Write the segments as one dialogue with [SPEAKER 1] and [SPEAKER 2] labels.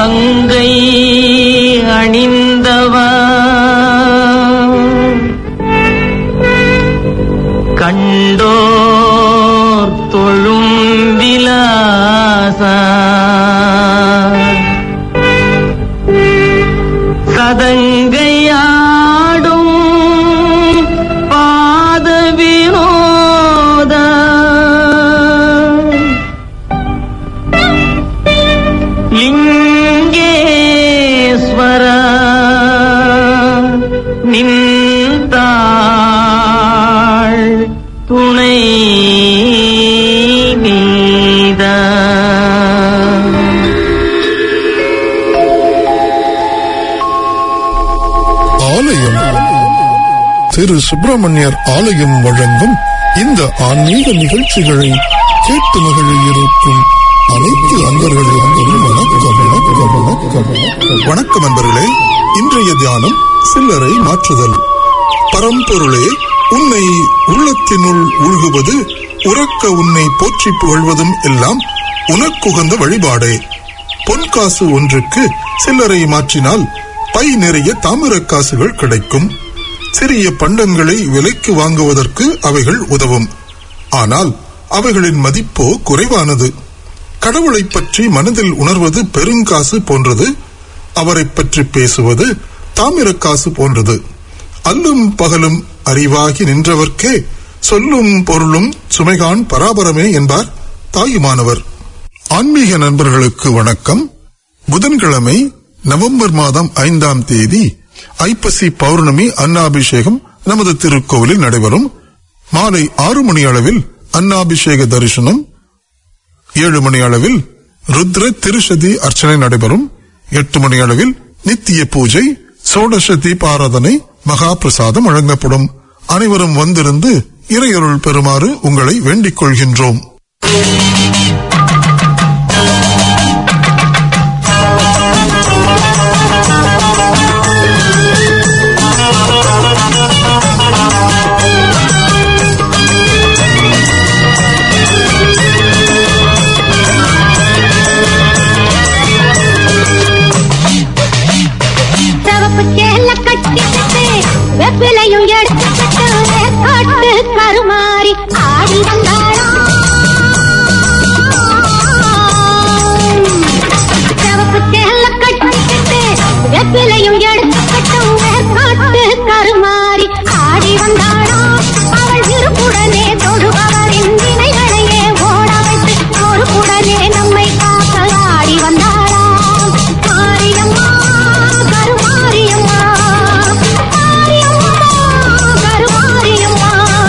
[SPEAKER 1] கங்கை அணிந்தவா கண்டோர் தொழும் விலாசா சதங்கையாடும் பாத வினோத லிங்கேஸ்வர நின்றாள் துணை நீதா
[SPEAKER 2] ஆலயம் திரு சுப்பிரமணியர் ஆலயம் வழங்கும் இந்த ஆன்மீக நிகழ்ச்சிகளை கேட்டு மகிழ இருக்கும் அனைத்து அன்பர்களுக்கும் வணக்கம் வணக்கம் வணக்கம் வணக்கம். வணக்கம் அன்பர்களே இன்றைய தியானம் சில்லறை மாற்றுதல் பரம்பொருளே உன்னை உள்ளத்தினுள் உள்குவது உறக்க உன்னை போற்றி புகழ்வதும் எல்லாம் உனக்குகந்த வழிபாடே பொன்காசு ஒன்றுக்கு சில்லறை மாற்றினால் பை நிறைய தாமிரக் காசுகள் கிடைக்கும் சிறிய பண்டங்களை விலைக்கு வாங்குவதற்கு அவைகள் உதவும் ஆனால் அவைகளின் மதிப்போ குறைவானது கடவுளைப் பற்றி மனதில் உணர்வது பெருங்காசு போன்றது அவரைப் பற்றி பேசுவது தாமிரக் காசு போன்றது அல்லும் பகலும் அறிவாகி நின்றவர்க்கே சொல்லும் பொருளும் சுமைகான் பராபரமே என்பார் தாயுமானவர் ஆன்மீக நண்பர்களுக்கு வணக்கம் புதன்கிழமை நவம்பர் மாதம் ஐந்தாம் தேதி ஐப்பசி பௌர்ணமி அன்னாபிஷேகம் நமது திருக்கோவிலில் நடைபெறும் மாலை ஆறு மணி அளவில் அன்னாபிஷேக தரிசனம் ஏழு மணி அளவில் ருத்ர திருஷதி அர்ச்சனை நடைபெறும் எட்டு மணி அளவில் நித்திய பூஜை சோடச தீபாராதனை மகா பிரசாதம் வழங்கப்படும் அனைவரும் வந்திருந்து இறையருள் பெறுமாறு உங்களை வேண்டிக் கொள்கின்றோம்
[SPEAKER 3] சிவப்பு சேல கட்டிக்கிட்டு வெப்பிலையும் எடுத்துக்கிட்டு காட்டு கருமாறி ஆடி வந்தாளாம் சிவப்பு சேல கட்டிக்கிட்டு வெப்பிலையும் எடுத்துக்கிட்டு காட்டு கருமாறி ஆடி வந்தாளாம் அவள் விருப்புடனே தொழுபவரின் வினைகளையே ஓட வைத்து பொறுப்புடனே நம்மை காக்க ஆடி வந்தாளாம் மாரியம்மா கருமாரியம்மா மாரியம்மா கருமாரியம்மா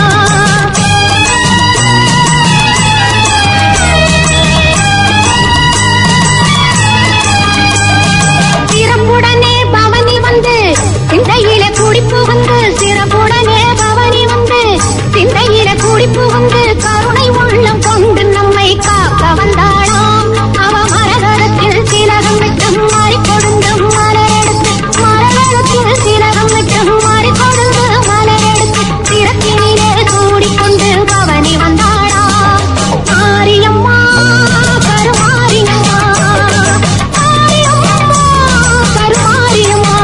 [SPEAKER 3] சிறப்புடனே பவனி வந்து சிந்தையில குடிப்பு வந்து சிறப்புடனே பவனி வந்து சிந்தையில குடிப்பு வந்து கருணை உள்ளம் கொண்டு நம்மை காக்க வந்தாளாம் அவ மரகரத்தில் சிலகம் விட்டு மாறி கொடுந்து மலரெடுத்து மரகரத்தில் சிலகம் விட்டு மாறி கொடுந்து மலரெடுத்து சிறப்பினிலே சூடிக்கொண்டு பவனி வந்தாளாம் மாரியம்மா கருமாரியம்மா மாரியம்மா கருமாரியம்மா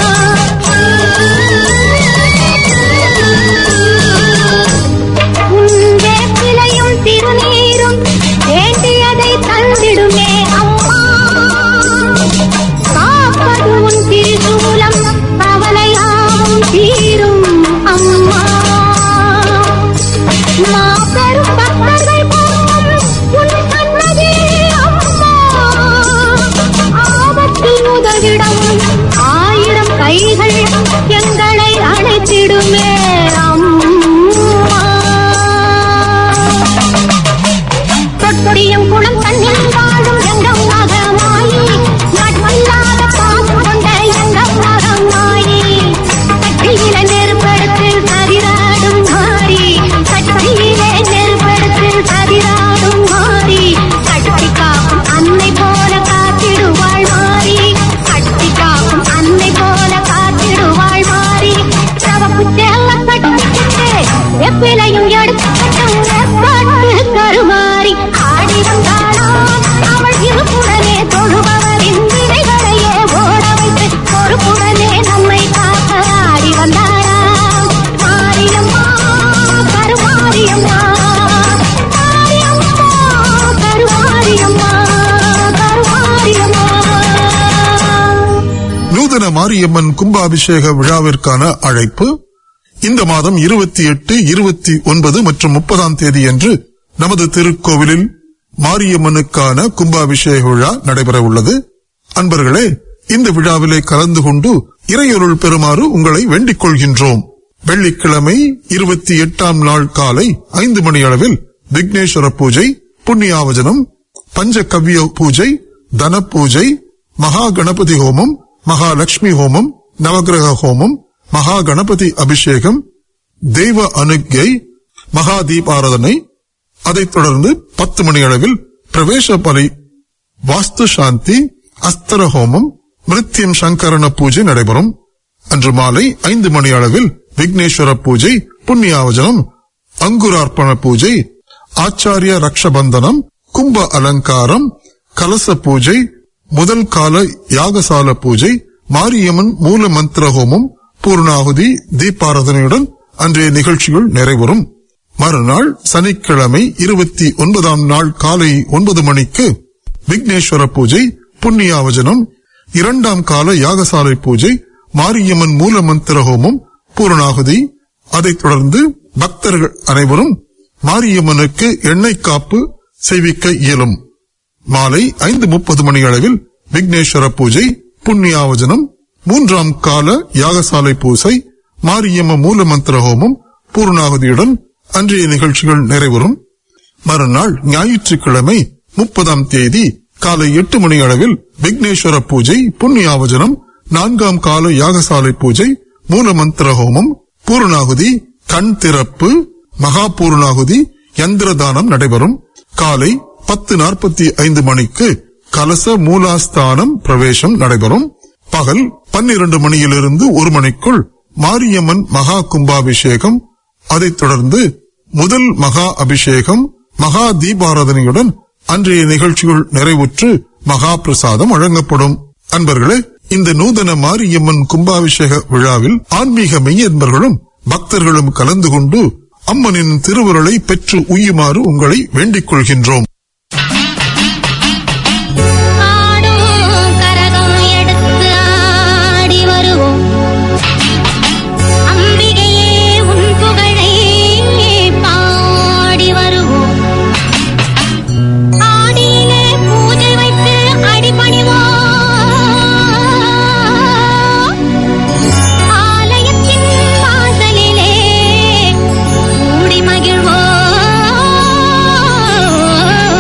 [SPEAKER 3] உந்தே பிழையும் திருநீரும் வேண்டியதை தந்திடுமே அம்மா காப்பது உன் திருசூலம் கவலையாவும் தீரும் அம்மா மாபெரும் பக்தர்கள் போற்றும் உன் சன்னதி அம்மா ஆபத்தில் உதவிடம் ஆயிரம் கைகள் எங்களை அழைத்திடுமே அம்மா தொட்டியும் குளம் தண்ணில் வாழும் எங்கம் மகமாயி நட்பில்லாத பாசம் கொண்ட எங்கம் மகமாயி கட்டியில நெருப்படுத்து சதிராடும் மாறி கட்டியிலே நெருப்படுத்து சதிராடும் மாறி கட்டி காக்கும் அன்னை போல காத்திடுவாள் மாறி கட்டி காக்கும்
[SPEAKER 2] நூதன மாரியம்மன் கும்பாபிஷேக விழாவிற்கான அழைப்பு இந்த மாதம் இருபத்தி எட்டு இருபத்தி ஒன்பது மற்றும் முப்பதாம் தேதி அன்று நமது திருக்கோவிலில் மாரியம்மனுக்கான கும்பாபிஷேக விழா நடைபெற உள்ளது அன்பர்களே இந்த விழாவிலே கலந்து கொண்டு இறையொருள் பெறுமாறு உங்களை வேண்டிக் கொள்கின்றோம் வெள்ளிக்கிழமை இருபத்தி எட்டாம் நாள் காலை ஐந்து மணி அளவில் விக்னேஸ்வர பூஜை புண்ணியாவஜனம் பஞ்சகவ்ய பூஜை தன பூஜை மகா கணபதி ஹோமம் மகாலட்சுமி ஹோமம் நவகிரக ஹோமம் மகா கணபதி அபிஷேகம் தெய்வ அனுக்யை மகா தீபாராதனை அதைத் தொடர்ந்து பத்து மணி அளவில் பிரவேச பலி வாஸ்து சாந்தி அஸ்தர ஹோமம் மிருத்யம் சங்கரண பூஜை நடைபெறும் அன்று மாலை ஐந்து மணி அளவில் விக்னேஸ்வர பூஜை புண்ணியாவஜனம் அங்குரார்ப்பண பூஜை ஆச்சாரிய ரக்ஷபந்தனம் கும்ப அலங்காரம் கலச பூஜை முதல் கால யாகசால பூஜை மாரியம்மன் மூல மந்திர ஹோமம் பூர்ணாகுதி தீபாராதனையுடன் அன்றைய நிகழ்ச்சிகள் நிறைவரும் மறுநாள் சனிக்கிழமை இருபத்தி ஒன்பதாம் நாள் காலை ஒன்பது மணிக்கு விக்னேஸ்வர பூஜை புண்ணியாவஜனம் இரண்டாம் கால யாகசாலை பூஜை மாரியம்மன் மூல மந்திர ஹோமம் பூரணாகுதி அதைத் தொடர்ந்து பக்தர்கள் அனைவரும் மாரியம்மனுக்கு எண்ணெய் காப்பு செய்விக்க இயலும் மாலை ஐந்து முப்பது மணி அளவில் விக்னேஸ்வர பூஜை புண்ணியாவஜனம் மூன்றாம் கால யாகசாலை பூசை மாரியம்ம மூல மந்திர ஹோமம் பூர்ணாகுதியுடன் அன்றைய நிகழ்ச்சிகள் நிறைவரும் மறுநாள் ஞாயிற்றுக்கிழமை முப்பதாம் தேதி காலை எட்டு மணி அளவில் விக்னேஸ்வர பூஜை புண்ணியாவஜனம் நான்காம் கால யாகசாலை பூஜை மூல மந்திர ஹோமம் பூர்ணாகுதி கண் திறப்பு மகா பூர்ணாகுதி யந்திர தானம் நடைபெறும் காலை பத்து நாற்பத்தி ஐந்து மணிக்கு கலச மூலாஸ்தானம் பிரவேசம் நடைபெறும் பகல் பன்னிரண்டு மணியிலிருந்து ஒரு மணிக்குள் மாரியம்மன் மகா கும்பாபிஷேகம் அதைத் தொடர்ந்து முதல் மகா அபிஷேகம் மகா தீபாராதனையுடன் அன்றைய நிகழ்ச்சிகள் நிறைவுற்று மகா பிரசாதம் வழங்கப்படும் அன்பர்களே இந்த நூதன மாரியம்மன் கும்பாபிஷேக விழாவில் ஆன்மீக மெய்யன்பர்களும் பக்தர்களும் கலந்து கொண்டு அம்மனின் திருவுருளை பெற்று உய்யுமாறு உங்களை வேண்டிக் கொள்கின்றோம்
[SPEAKER 3] ஆடும் கரகம் எடுத்து ஆடி வருவோம் அம்பிகையே உன் புகழை பாடி வருவோம் ஆடியிலே பூஜை வைத்து அடிபணிவோம் ஆலயத்தின் வாசலிலே கூடி மகிழ்வோம்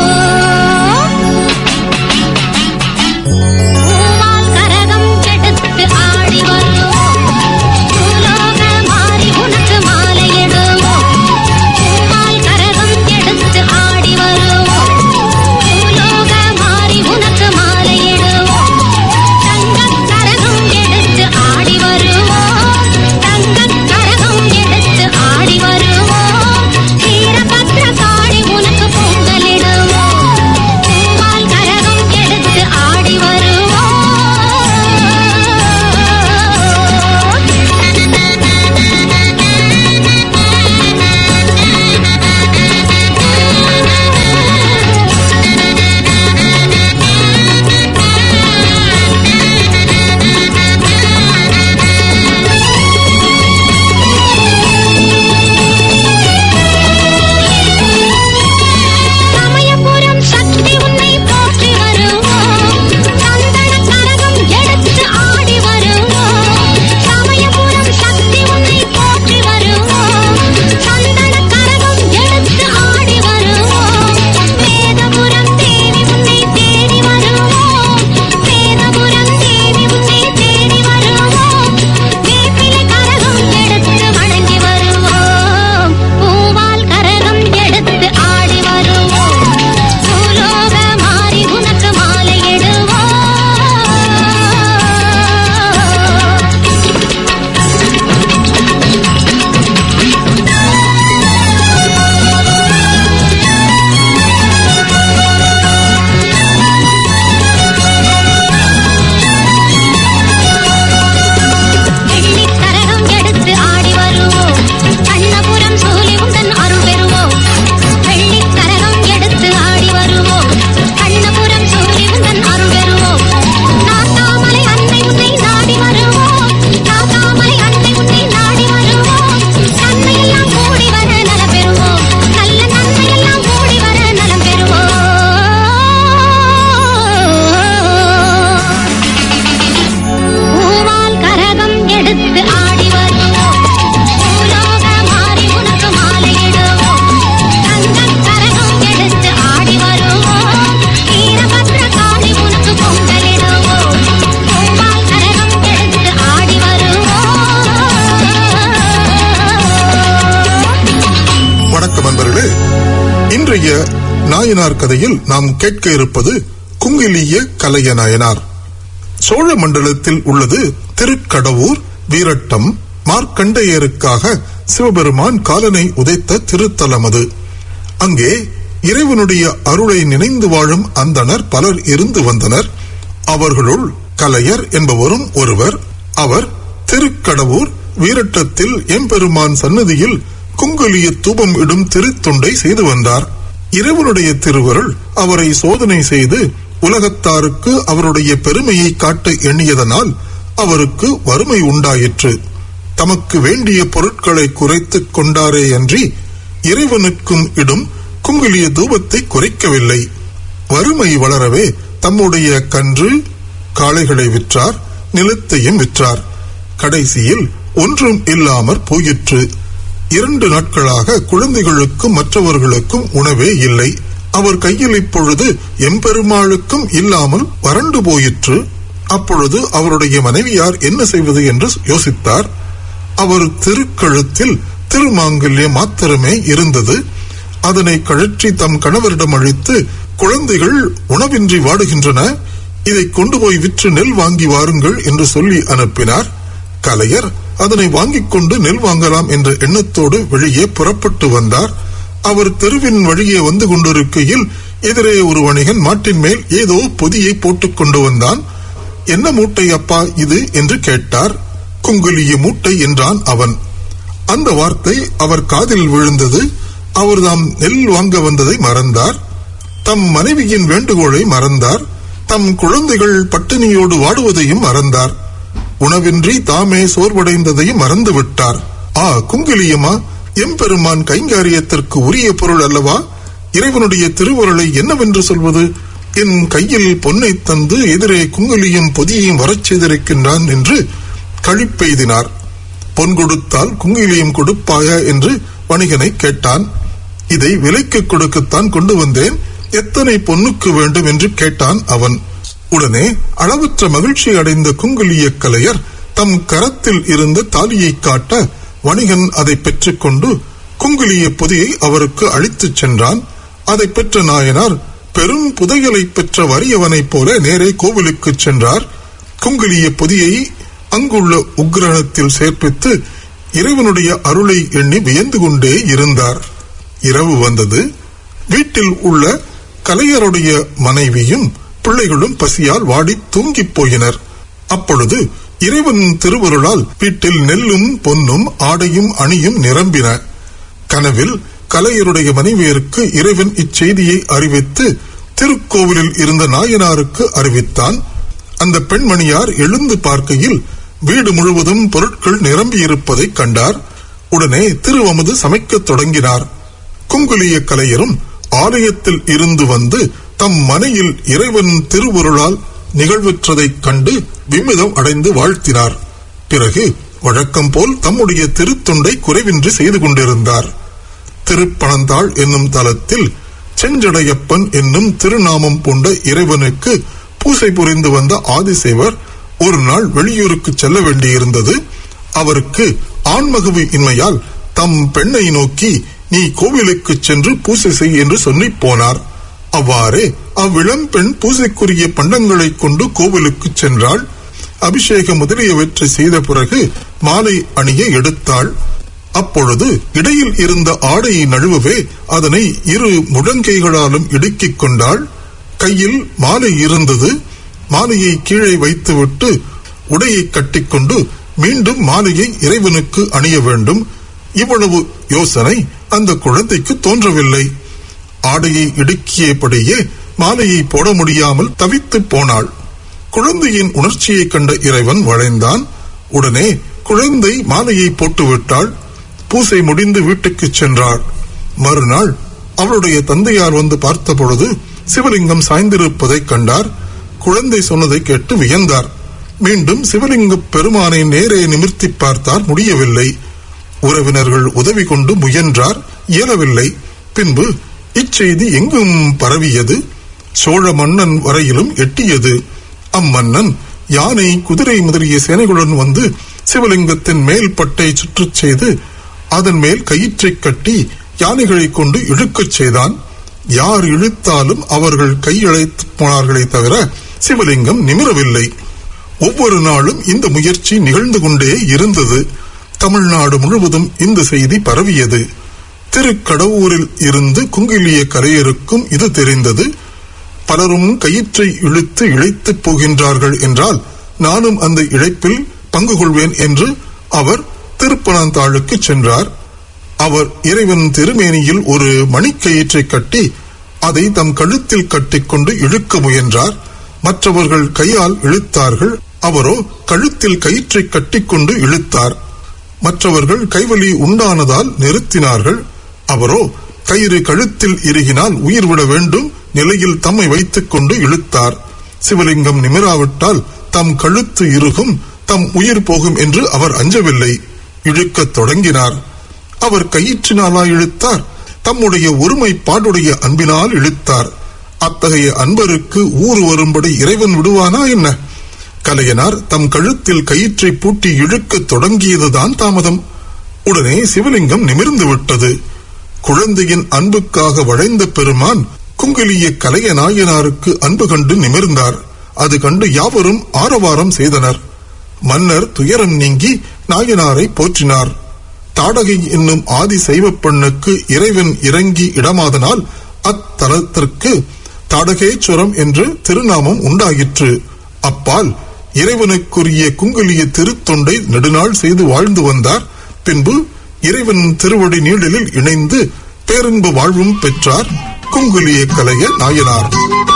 [SPEAKER 2] நாயனார் கதையில் நாம் கேட்க இருப்பது குங்கிலிய கலைய நாயனார் சோழ மண்டலத்தில் உள்ளது திருக்கடவூர் வீரட்டம் மார்க்கண்டேயருக்காக சிவபெருமான் காலனை உதைத்த திருத்தலம் அது அங்கே இறைவனுடைய அருளை நினைந்து வாழும் அந்தணர் பலர் இருந்து வந்தனர் அவர்களுள் கலையர் என்பவரும் ஒருவர் அவர் திருக்கடவூர் வீரட்டத்தில் எம்பெருமான் சன்னதியில் குங்குலிய தூபம் இடும் திருத்தொண்டை செய்து வந்தார் இறைவனுடைய திருவருள் அவரை சோதனை செய்து உலகத்தாருக்கு அவருடைய பெருமையை காட்ட எண்ணியதனால் அவருக்கு வறுமை உண்டாயிற்று தமக்கு வேண்டிய பொருட்களை குறைத்துக் கொண்டாரேயன்றி இறைவனுக்கும் இடும் குங்குலிய தூபத்தை குறைக்கவில்லை வறுமை வளரவே தம்முடைய கன்று காளைகளை விற்றார் நிலத்தையும் விற்றார் கடைசியில் ஒன்றும் இல்லாமற் போயிற்று இரண்டு நாட்களாக குழந்தைகளுக்கும் மற்றவர்களுக்கும் உணவே இல்லை அவர் கையில் இப்பொழுது எம்பெருமாளுக்கும் இல்லாமல் வறண்டு போயிற்று அப்பொழுது அவருடைய மனைவியார் என்ன செய்வது என்று யோசித்தார் அவர் திருக்கழுத்தில் திருமாங்கல்யம் மாத்திரமே இருந்தது அதனை கழற்றி தம் கணவரிடம் அழித்து குழந்தைகள் உணவின்றி வாடுகின்றன இதை கொண்டு போய் விற்று நெல் வாங்கி வாருங்கள் என்று சொல்லி அனுப்பினார் கலையர் அதனை வாங்கிக் கொண்டு நெல் வாங்கலாம் என்ற எண்ணத்தோடு வெளியே புறப்பட்டு வந்தார் அவர் தெருவின் வழியே வந்து கொண்டிருக்கையில் எதிரே ஒரு வணிகன் மாட்டின் மேல் ஏதோ பொதியை போட்டுக் கொண்டு வந்தான் என்ன மூட்டை அப்பா இது என்று கேட்டார் குங்குலிய மூட்டை என்றான் அவன் அந்த வார்த்தை அவர் காதில் விழுந்தது அவர் தாம் நெல் வாங்க வந்ததை மறந்தார் தம் மனைவியின் வேண்டுகோளை மறந்தார் தம் குழந்தைகள் பட்டினியோடு வாடுவதையும் மறந்தார் உணவின்றி தாமே சோர்வடைந்ததையும் மறந்து விட்டார் ஆ குங்கிலியமா எம்பெருமான் கைங்காரியத்திற்கு உரிய பொருள் அல்லவா இறைவனுடைய திருவுருளை என்னவென்று சொல்வது என் கையில் பொன்னை தந்து எதிரே குங்குலியும் பொதியையும் வரச் செய்திருக்கின்றான் என்று கழிப்பெய்தினார் பொன் கொடுத்தால் குங்கிலியம் கொடுப்பாயா என்று வணிகனை கேட்டான் இதை விலைக்கு கொடுக்கத்தான் கொண்டு வந்தேன் எத்தனை பொன்னுக்கு வேண்டும் என்று கேட்டான் அவன் உடனே அளவற்ற மகிழ்ச்சி அடைந்த குங்குலிய கலையர் தம் கரத்தில் இருந்த தாலியை காட்ட வணிகன் அதை பெற்றுக்கொண்டு குங்குலிய பொதியை அவருக்கு அழித்துச் சென்றான் அதை பெற்ற நாயனார் பெரும் புதையலை பெற்ற வறியவனைப் போல நேரே கோவிலுக்கு சென்றார் குங்குலிய பொதியை அங்குள்ள உக்ரணத்தில் சேர்ப்பித்து இறைவனுடைய அருளை எண்ணி வியந்து கொண்டே இருந்தார் இரவு வந்தது வீட்டில் உள்ள கலையருடைய மனைவியும் பிள்ளைகளும் பசியால் வாடி தூங்கிப் போயினர் அப்பொழுது இறைவன் திருவருளால் வீட்டில் நெல்லும் பொன்னும் ஆடையும் அணியும் நிரம்பின கனவில் கலையருடைய மனைவியருக்கு இறைவன் இச்செய்தியை அறிவித்து திருக்கோவிலில் இருந்த நாயனாருக்கு அறிவித்தான் அந்த பெண்மணியார் எழுந்து பார்க்கையில் வீடு முழுவதும் பொருட்கள் நிரம்பியிருப்பதைக் கண்டார் உடனே திருவமது சமைக்கத் தொடங்கினார் குங்குலிய கலையரும் ஆலயத்தில் இருந்து வந்து தம் மனையில் இறைவன் திருவுருளால் நிகழ்வுற்றதைக் கண்டு விமிதம் அடைந்து வாழ்த்தினார் பிறகு வழக்கம் போல் தம்முடைய திருத்தொண்டை குறைவின்றி செய்து கொண்டிருந்தார் திருப்பனந்தாள் என்னும் தலத்தில் செஞ்சடையப்பன் என்னும் திருநாமம் பூண்ட இறைவனுக்கு பூசை புரிந்து வந்த ஆதிசேவர் ஒரு நாள் வெளியூருக்கு செல்ல வேண்டியிருந்தது அவருக்கு ஆண்மகவு இன்மையால் தம் பெண்ணை நோக்கி நீ கோவிலுக்கு சென்று பூசை செய் என்று சொல்லி போனார் அவ்வாறே அவ்விளம் பெண் பூசைக்குரிய பண்டங்களை கொண்டு கோவிலுக்கு சென்றாள் அபிஷேகம் முதலியவற்றை செய்த பிறகு மாலை அணிய எடுத்தாள் அப்பொழுது இடையில் இருந்த ஆடையை நழுவவே அதனை இரு முழங்கைகளாலும் இடுக்கிக் கொண்டாள் கையில் மாலை இருந்தது மாலையை கீழே வைத்துவிட்டு உடையை கட்டிக்கொண்டு மீண்டும் மாலையை இறைவனுக்கு அணிய வேண்டும் இவ்வளவு யோசனை அந்த குழந்தைக்கு தோன்றவில்லை ஆடையை இடுக்கியபடியே மாலையை போட முடியாமல் தவித்துப் போனாள் குழந்தையின் உணர்ச்சியை கண்ட இறைவன் வளைந்தான் உடனே குழந்தை மாலையை போட்டுவிட்டாள் பூசை முடிந்து வீட்டுக்குச் சென்றாள் மறுநாள் அவளுடைய தந்தையார் வந்து பார்த்தபொழுது சிவலிங்கம் சாய்ந்திருப்பதைக் கண்டார் குழந்தை சொன்னதை கேட்டு வியந்தார் மீண்டும் சிவலிங்க பெருமானை நேரே நிமிர்த்தி பார்த்தார் முடியவில்லை உறவினர்கள் உதவி கொண்டு முயன்றார் இயலவில்லை பின்பு இச்செய்தி எங்கும் பரவியது சோழ மன்னன் வரையிலும் எட்டியது அம்மன்னன் யானை குதிரை முதலிய சேனைகளுடன் வந்து சிவலிங்கத்தின் மேல் பட்டை சுற்றச் செய்து அதன் மேல் கயிற்றை கட்டி யானைகளை கொண்டு இழுக்கச் செய்தான் யார் இழுத்தாலும் அவர்கள் கையழைத்து போனார்களே தவிர சிவலிங்கம் நிமிரவில்லை ஒவ்வொரு நாளும் இந்த முயற்சி நிகழ்ந்து கொண்டே இருந்தது தமிழ்நாடு முழுவதும் இந்த செய்தி பரவியது திருக்கடவூரில் இருந்து குங்கிலிய கரையருக்கும் இது தெரிந்தது பலரும் கயிற்றை இழுத்து இழைத்துப் போகின்றார்கள் என்றால் நானும் அந்த இழைப்பில் பங்கு கொள்வேன் என்று அவர் திருப்பனந்தாளுக்கு சென்றார் அவர் இறைவன் திருமேனியில் ஒரு மணிக்கயிற்றை கட்டி அதை தம் கழுத்தில் கட்டிக்கொண்டு இழுக்க முயன்றார் மற்றவர்கள் கையால் இழுத்தார்கள் அவரோ கழுத்தில் கயிற்றை கட்டிக்கொண்டு இழுத்தார் மற்றவர்கள் கைவலி உண்டானதால் நிறுத்தினார்கள் அவரோ கயிறு கழுத்தில் இறுகினால் உயிர் விட வேண்டும் நிலையில் தம்மை வைத்துக் கொண்டு இழுத்தார் சிவலிங்கம் நிமிராவிட்டால் தம் கழுத்து இறுகும் தம் உயிர் போகும் என்று அவர் அஞ்சவில்லை இழுக்கத் தொடங்கினார் அவர் கயிற்றினாலா இழுத்தார் தம்முடைய ஒருமைப்பாடுடைய அன்பினால் இழுத்தார் அத்தகைய அன்பருக்கு ஊறு வரும்படி இறைவன் விடுவானா என்ன கலையனார் தம் கழுத்தில் கயிற்றை பூட்டி இழுக்கத் தொடங்கியதுதான் தாமதம் உடனே சிவலிங்கம் நிமிர்ந்து விட்டது குழந்தையின் அன்புக்காக வளைந்த பெருமான் குங்கிலிய கலைய நாயனாருக்கு அன்பு கண்டு நிமிர்ந்தார் அது கண்டு யாவரும் ஆரவாரம் செய்தனர் மன்னர் துயரம் நீங்கி நாயனாரை போற்றினார் தாடகை என்னும் ஆதி சைவப் பெண்ணுக்கு இறைவன் இறங்கி இடமாதனால் அத்தலத்திற்கு தாடகேச்சுரம் என்று திருநாமம் உண்டாயிற்று அப்பால் இறைவனுக்குரிய குங்குலிய திருத்தொண்டை நெடுநாள் செய்து வாழ்ந்து வந்தார் பின்பு இறைவன் திருவடி நீழலில் இணைந்து பேரன்பு வாழ்வும் பெற்றார் குங்குலிய கலைய நாயனார்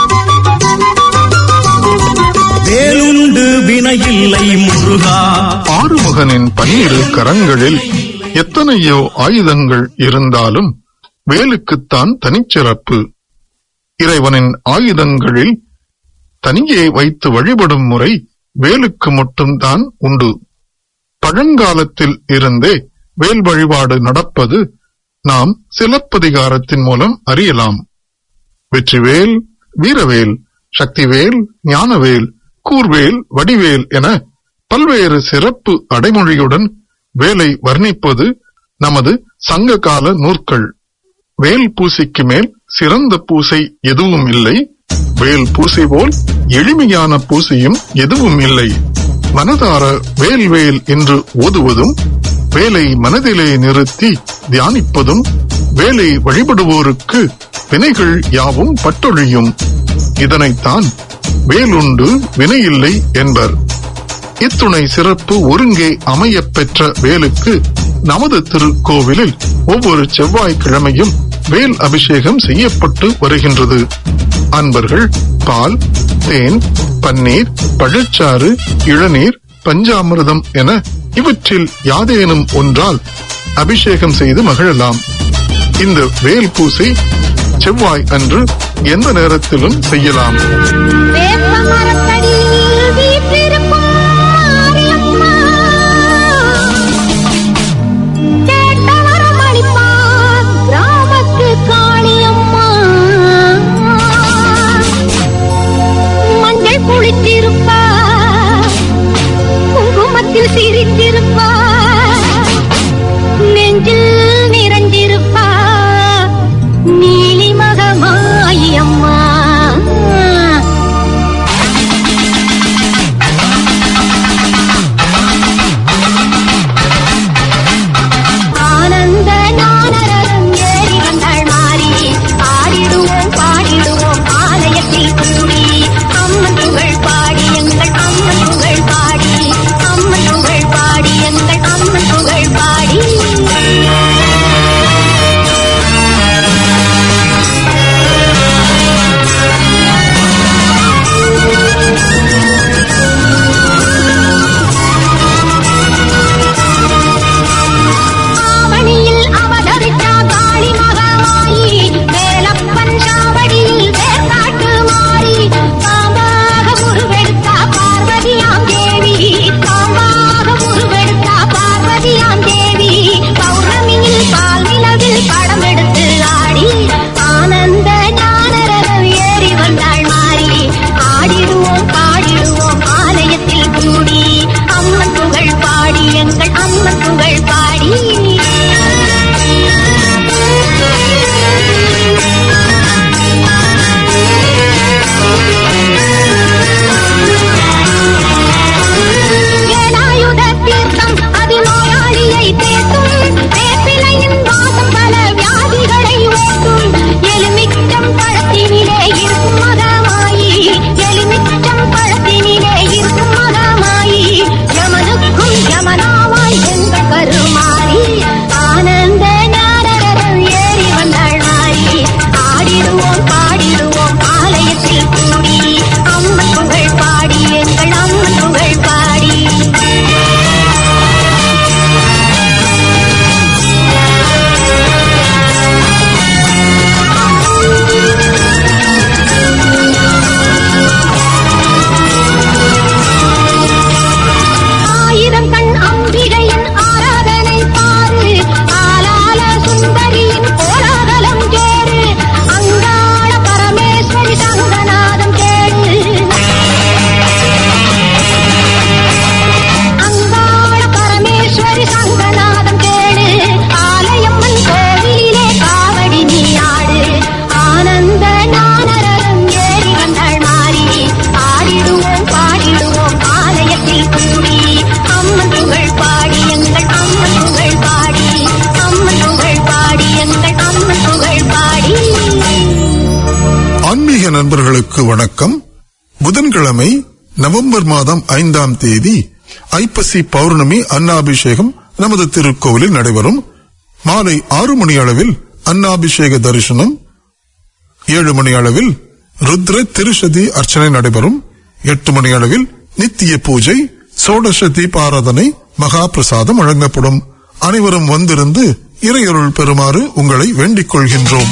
[SPEAKER 4] வேலுண்டு வினையில்லை முருகா
[SPEAKER 2] ஆறுமுகனின் பன்னிரு கரங்களில் எத்தனையோ ஆயுதங்கள் இருந்தாலும் வேலுக்குத்தான் தனிச்சிறப்பு இறைவனின் ஆயுதங்களில் தனியே வைத்து வழிபடும் முறை வேலுக்கு மட்டும்தான் உண்டு பழங்காலத்தில் இருந்தே வேல் வழிபாடு நடப்பது நாம் சிலப்பதிகாரத்தின் மூலம் அறியலாம் வெற்றிவேல் வீரவேல் சக்திவேல் ஞானவேல் கூர்வேல் வடிவேல் என பல்வேறு சிறப்பு அடைமொழியுடன் வேலை வர்ணிப்பது நமது சங்ககால நூற்கள் வேல் பூசைக்கு மேல் சிறந்த பூசை எதுவும் இல்லை வேல் பூசை போல் எளிமையான பூசையும் எதுவும் இல்லை மனதார வேல் வேல் என்று ஓதுவதும் வேலை மனதிலே நிறுத்தி தியானிப்பதும் வேலை வழிபடுவோருக்கு வினைகள் யாவும் பட்டொழியும் இதனைத்தான் வேலுண்டு வினையில்லை என்பர் இத்துணை சிறப்பு ஒருங்கே அமையப் பெற்ற வேலுக்கு நமது திருக்கோவிலில் ஒவ்வொரு செவ்வாய்க்கிழமையும் வேல் அபிஷேகம் செய்யப்பட்டு வருகின்றது அன்பர்கள் பால் தேன் பன்னீர் பழச்சாறு இளநீர் பஞ்சாமிர்தம் என இவற்றில் யாதேனும் ஒன்றால் அபிஷேகம் செய்து மகிழலாம் இந்த வேல் பூசை செவ்வாய் அன்று எந்த நேரத்திலும் செய்யலாம்
[SPEAKER 3] வேப்ப மரத்தடியில் வீற்றிருக்கும் மாரியம்மா. கேட்ட வரம் அளிப்பார் கிராமத்து காளியம்மா. மஞ்சள் குளித்திருப்பார் குங்குமத்தில் சிரித்திருப்பார் நெஞ்சில் நிறைஞ்சிருப்பார் நீலிமகமாயி அம்மா
[SPEAKER 2] உறவுகளுக்கு வணக்கம் புதன்கிழமை நவம்பர் மாதம் ஐந்தாம் தேதி ஐப்பசி பௌர்ணமி அன்னாபிஷேகம் நமது திருக்கோவிலில் நடைபெறும் மாலை ஆறு மணி அளவில் அன்னாபிஷேக தரிசனம் ஏழு மணி அளவில் ருத்ர திருஷதி அர்ச்சனை நடைபெறும் எட்டு மணி அளவில் நித்திய பூஜை சோடச தீபாராதனை மகா பிரசாதம் வழங்கப்படும் அனைவரும் வந்திருந்து இறையருள் பெறுமாறு உங்களை வேண்டிக் கொள்கின்றோம்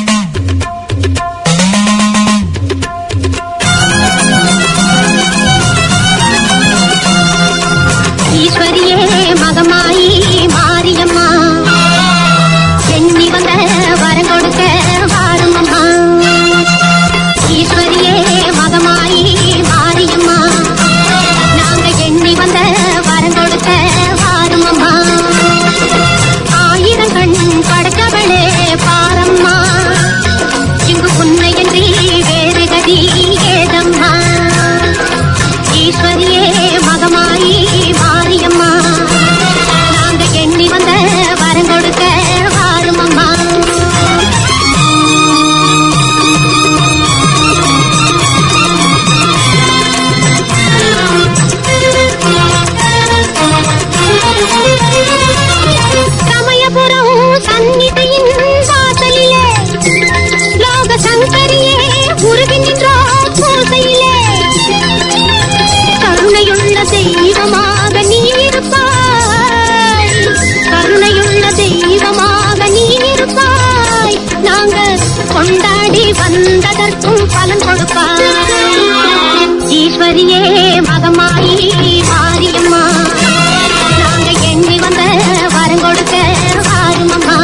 [SPEAKER 3] ஈஸ்வரியே மகமாயி மாரியம்மா எண்ணி வந்த வரம் கொடுக்க வாரும் அம்மா ஈஸ்வரியே மகமாயி மாரியம்மா நாங்க எண்ணி வந்த வரம் கொடுக்க வாரும் அம்மா ஆயிரம் கண் படைத்தவளே பாரம்மா இங்கு உன்னையன்றி வேறு கதி ஏதம்மா ஈஸ்வரியே மகமாயி மாரியம்மா நாங்க எண்ணி வந்த வரம் கொடுக்க வாரும் அம்மா சமயபுரம் சந்நிதியின் வாசலிலே லோக சங்கரியே உருகி நின்றார் பூசையிலே கருணையுள்ள தெய்வமாக நீ இருப்பாய் கருணையுள்ள தெய்வமாக நீ இருப்பாய் நாங்க கொண்டாடி வந்ததற்கும் பலன் கொடுப்பாய் ஈஸ்வரியே மகமாயி மாரியம்மா நாங்க எண்ணி வந்த வரம் கொடுக்க வாரும் அம்மா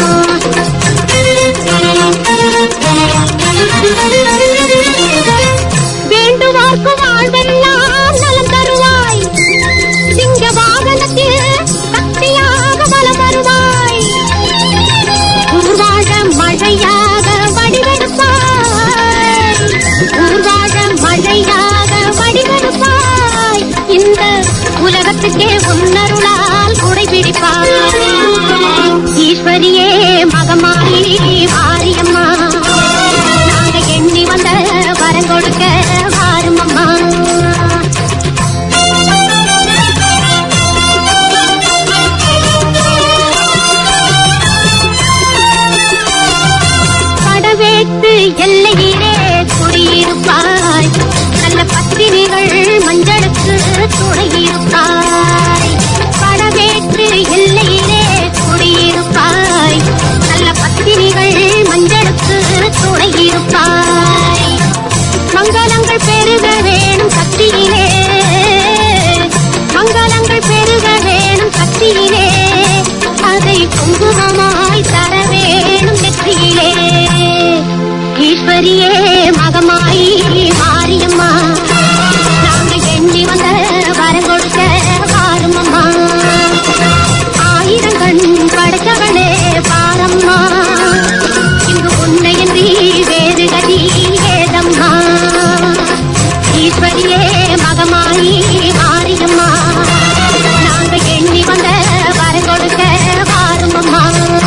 [SPEAKER 3] வேண்டுவார்க்கு வாழ்வெல்லாம் நலம் தருவாய் சிங்க வாகனத்தில் சக்தியாக பலம் வருவாய் ஊர்வாழ மழையாக வடிவெடுப்பாய் ஊர்வாழ மழையாக வடிவெடுப்பாய் இந்த உலகத்துக்கே உன்னருளால் குடை பிடிப்பாய் ஈஸ்வரியே மகமாயி மாரியம்மா நாங்க எண்ணி வந்த வரம் கொடுக்க வாரும் அம்மா படவேட்டு எல்லையிலே குடியிருப்பாய் நல்ல பத்திரிகள் மஞ்சளுக்கு துணையிருப்பாய் படவேட்டு எல்லையிலே குடியிருப்பாய் நல்ல பத்திரிகள் மஞ்சளுக்கு துணையிருப்பாய் மங்களங்கள் பெருக வேணும் சக்தியிலே மங்களங்கள் பெருக வேணும் சக்தியிலே அதை குங்குமமாய் தர வேணும் நெற்றியிலே ஈஸ்வரியே மகமாயி மாரியம்மா நாங்க எண்ணி வந்த வரம் கொடுக்க வாரும் அம்மா ஆயிரம் கண் படைத்தவளே பாரம்மா இங்கு உன்னையன்றி வேறு கதி ஏதம்மா ஈஸ்வரியே மகமாயி மாரியம்மா நாங்க எண்ணி வந்த வரம் கொடுக்க வாரும் அம்மா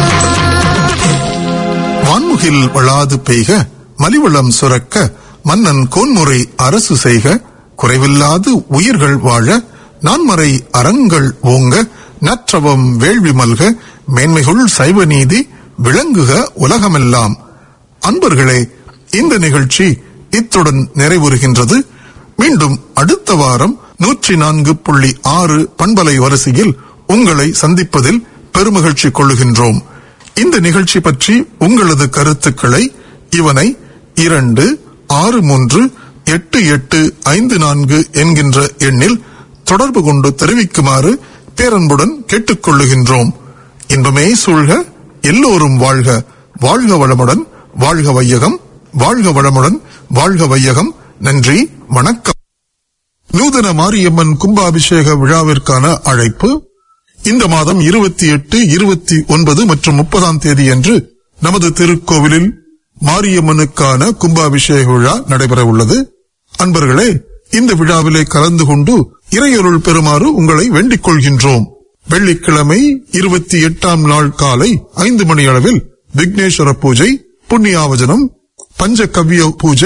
[SPEAKER 2] வான்முகில் வளாது பெய்க மலிவளம் சுரக்க மன்னன் கோன்முறை அரசு செய்க குறைவில்லாது உயிர்கள் வாழ நான்மறை அறங்கள் ஓங்க நற்றவம் வேள்வி மல்க மேன்மைகுள் சைவ நீதி விளங்குக உலகமெல்லாம் அன்பர்களே இந்த நிகழ்ச்சி இத்துடன் நிறைவுறுகின்றது மீண்டும் அடுத்த வாரம் நூற்றி நான்கு புள்ளி ஆறு பண்பலை வரிசையில் உங்களை சந்திப்பதில் பெருமகிழ்ச்சி கொள்ளுகின்றோம் இந்த நிகழ்ச்சி பற்றி உங்களது கருத்துக்களை இவனை இரண்டு ஆறு மூன்று எட்டு எட்டு ஐந்து நான்கு என்கின்ற எண்ணில் தொடர்பு கொண்டு தெரிவிக்குமாறு பேரன்புடன் கேட்டுக்கொள்ளுகின்றோம் இன்பமே சூழ்க எல்லோரும் வாழ்க வாழ்க வளமுடன் வாழ்க வையகம் வாழ்க வளமுடன் வாழ்க வையகம் நன்றி வணக்கம் நூதன மாரியம்மன் கும்பாபிஷேக விழாவிற்கான அழைப்பு இந்த மாதம் இருபத்தி எட்டு இருபத்தி ஒன்பது மற்றும் முப்பதாம் தேதியன்று நமது திருக்கோவிலில் மாரியம்மனுக்கான கும்பாபிஷேக விழா நடைபெற உள்ளது அன்பர்களே இந்த விழாவிலே கலந்து கொண்டு இறையருள் பெறுமாறு உங்களை வேண்டிக் கொள்கின்றோம் வெள்ளிக்கிழமை இருபத்தி எட்டாம் நாள் காலை ஐந்து மணி அளவில் விக்னேஸ்வர பூஜை புண்ணியாவஜனம் பஞ்சகவ்ய பூஜை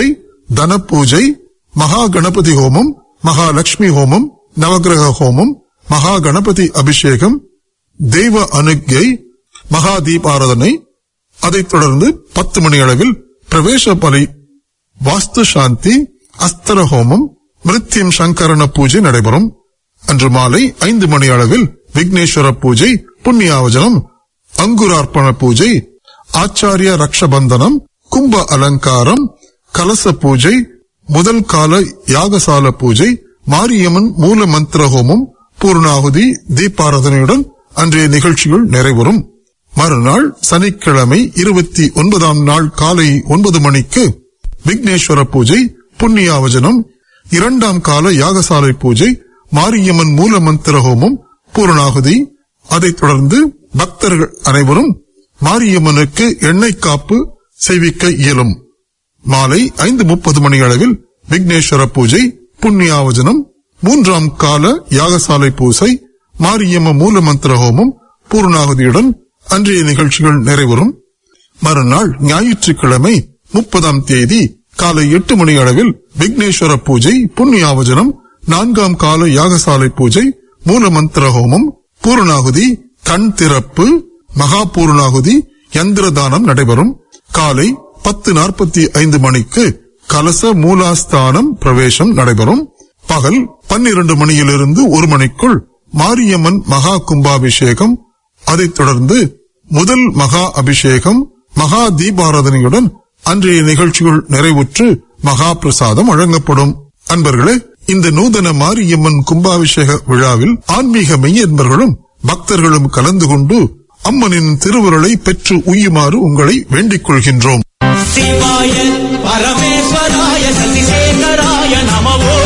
[SPEAKER 2] தன பூஜை மகா கணபதி ஹோமம் மகாலட்சுமி ஹோமம் நவகிரக ஹோமம் மகா கணபதி அபிஷேகம் தெய்வ அனுக்யை மகா தீபாராதனை அதைத் தொடர்ந்து பத்து மணி அளவில் பிரவேச பலி வாஸ்து சாந்தி அஸ்தர ஹோமம் மிருத்யம் சங்கரண பூஜை நடைபெறும் அன்று மாலை ஐந்து மணி அளவில் விக்னேஸ்வர பூஜை புண்ணியாவஜனம் அங்குரார்ப்பண பூஜை ஆச்சாரிய ரக்ஷபந்தனம் கும்ப அலங்காரம் கலச பூஜை முதல் கால யாகசால பூஜை மாரியம்மன் மூல மந்திர ஹோமம் பூர்ணாகுதி தீபாராதனையுடன் அன்றைய நிகழ்ச்சிகள் நிறைவரும் மறுநாள் சனிக்கிழமை இருபத்தி ஒன்பதாம் நாள் காலை ஒன்பது மணிக்கு விக்னேஸ்வர பூஜை புண்ணியாவஜனம் இரண்டாம் கால யாகசாலை பூஜை மாரியம்மன் மூல மந்திர ஹோமம் பூரணாகுதி அதைத் தொடர்ந்து பக்தர்கள் அனைவரும் மாரியம்மனுக்கு எண்ணெய் காப்பு செய்விக்க இயலும் மாலை ஐந்து முப்பது மணி அளவில் விக்னேஸ்வர பூஜை புண்ணியாவஜனம் மூன்றாம் கால யாகசாலை பூசை மாரியம்ம மூல மந்திர ஹோமம் பூர்ணாகுதியுடன் அன்றைய நிகழ்ச்சிகள் நிறைவரும் மறுநாள் ஞாயிற்றுக்கிழமை முப்பதாம் தேதி காலை எட்டு மணி அளவில் விக்னேஸ்வர பூஜை புண்ணியாவஜனம் நான்காம் கால யாகசாலை பூஜை மூல மந்திர ஹோமம் பூர்ணாகுதி கண் திறப்பு மகா பூர்ணாகுதி யந்திர தானம் நடைபெறும் காலை பத்து நாற்பத்தி ஐந்து மணிக்கு கலச மூலாஸ்தானம் பிரவேசம் நடைபெறும் பகல் பன்னிரண்டு மணியிலிருந்து ஒரு மணிக்குள் மாரியம்மன் மகா கும்பாபிஷேகம் அதைத் தொடர்ந்து முதல் மகா அபிஷேகம் மகா தீபாராதனையுடன் அன்றைய நிகழ்ச்சிகள் நிறைவுற்று மகா பிரசாதம் வழங்கப்படும் அன்பர்களே இந்த நூதன மாரியம்மன் கும்பாபிஷேக விழாவில் ஆன்மீக மெய்யன்பர்களும் பக்தர்களும் கலந்து கொண்டு அம்மனின் திருவுருளை பெற்று உய்யுமாறு உங்களை வேண்டிக் கொள்கின்றோம்
[SPEAKER 4] சிவாய பரமேஸ்வராய சசிசேகராய நமவோ